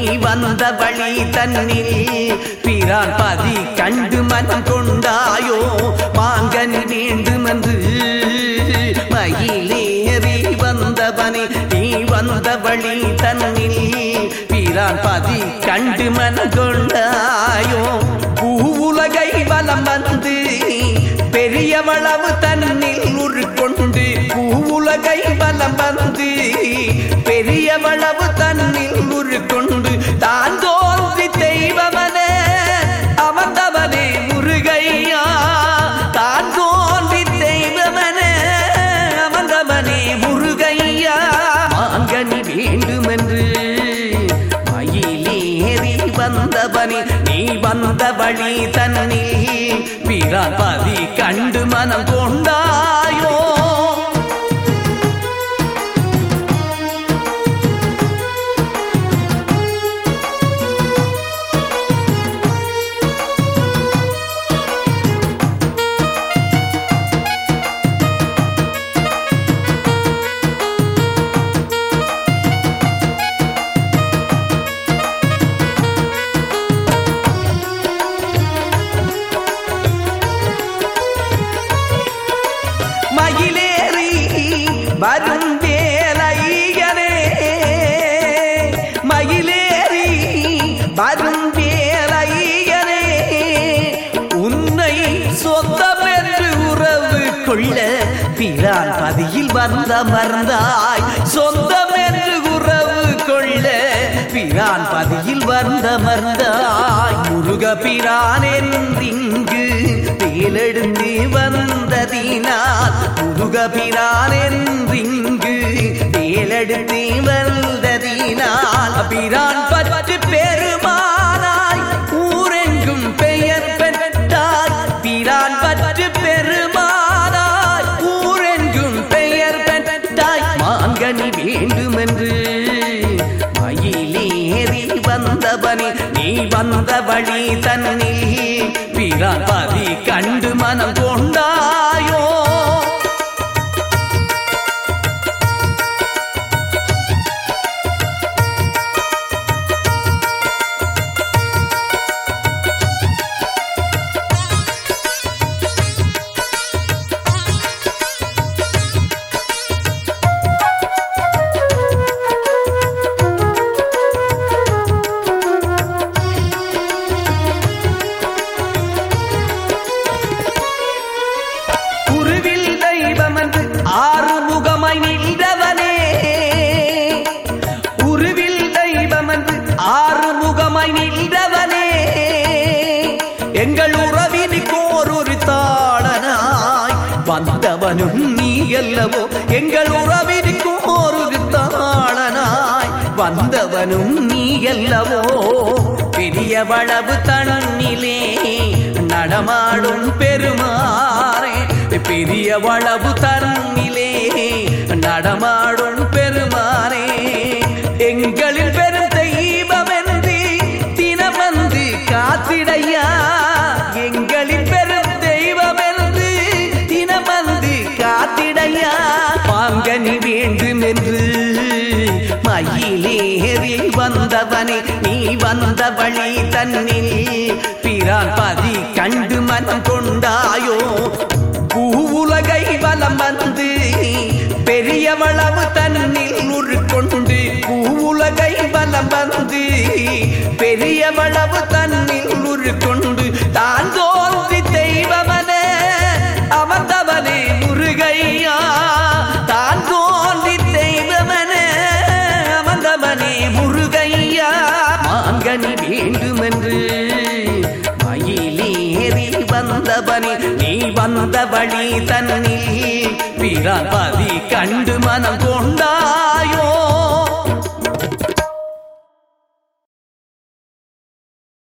வந்த வழி தன்னில் பிரான் பதி கண்டு மனம் கொண்டாயோ மாங்கனி வேண்டுமென்று மயிலேறி வந்தவனே நீ வந்த வழி தன்னில் பிரான் பதி கண்டு மனம் கொண்டாயோ பூவுலகை வலம் வந்து பெரியவளவு தன்னில் உருக்கொண்டு பூவுலகை வலம் வந்து பெரியவளவு தன்னில் உருக்கொண்டு தான் தோன்றி தெய்வமனே அமர்ந்தவனே முருகையா தான் தோன்றி தெய்வமனே அமர்ந்தவனே முருகையா மாங்கனி வேண்டுமென்று மயிலேறி வந்தவனே நீ வந்த வழி தன்னில் பிறப்பதி கண்டு மனம் கொண்டாயோ மயிலேறி வரும் வேலையனே மயிலேறி வரும் வேலையனே உன்னை சொந்தமென்று உறவு கொள்ள பிறான் பதியில் வந்த மறந்தாய் சொந்தமென்று உறவு கொள்ள பிரான் பதியில் வந்த மறந்தாய் முருக பிரான் என்றிங்கு வேலெடுத்து வந்ததினால் முருக பிரான் என்றிங்கு வேலெடுத்து வந்ததினால் பிரான் பற்று பெருமானாய் ஊரெங்கும் பெயர் பெற்றாய் பிரான் பற்று பெருமானாய் ஊரெங்கும் பெயர் பெற்றாய் மாங்கனி வேண்டுமென்று மயிலேறி வந்தவனே நீ வந்த வழி தன்னில் பிறப்பதி கண்டு மனம் கொண்டாயோ குருவில் தெய்வம் என்று ஆறுமுகமாய் நின்றவனே உருவில் தெய்வம் என்று ஆறுமுகமாய் நின்றவனே எங்கள் உறவினுக்கோர் ஒரு தாளனாய் வந்தவனும் நீ அல்லவோ எங்கள் உறவினுக்கோர் ஒரு தாளனாய் வந்தவனும் நீ அல்லவோ பெரிய வளவு தன்னிலே நடமாடும் பெருமாறே பெரிய வளவு தன்னிலே நடமாடும் பெருமாறே எங்களின் பெரும் தெய்வம் என்று தினம் வந்து காத்திடையா எங்களின் பெரும் தெய்வம் என்று தினம் வந்து காத்திடையா பாங்கனி வேண்டும் என்று மயிலேறி வந்தவனே நீ வந்த வழி தன்னில் பிறான் பதி கண்டு மனம் கொண்டாயோ பூவுலகை வலம் வந்து பெரியவளவு தன்னில் உருக்கொண்டு பூவுலகை வலம் வந்து பெரியவளவு தன்னில் உருக்கொண்டு தான் தோன்றி தெய்வமனே அமர்ந்தவனே முருகையா தான் தோன்றி தெய்வமனே அமர்ந்தவனே முருகையா மாங்கனி வேண்டுமென்று மயிலேறி வந்தவனே நீ வந்த வழி தன்னில் பிறப்பதி கண்டு மனம் கொண்டாயோ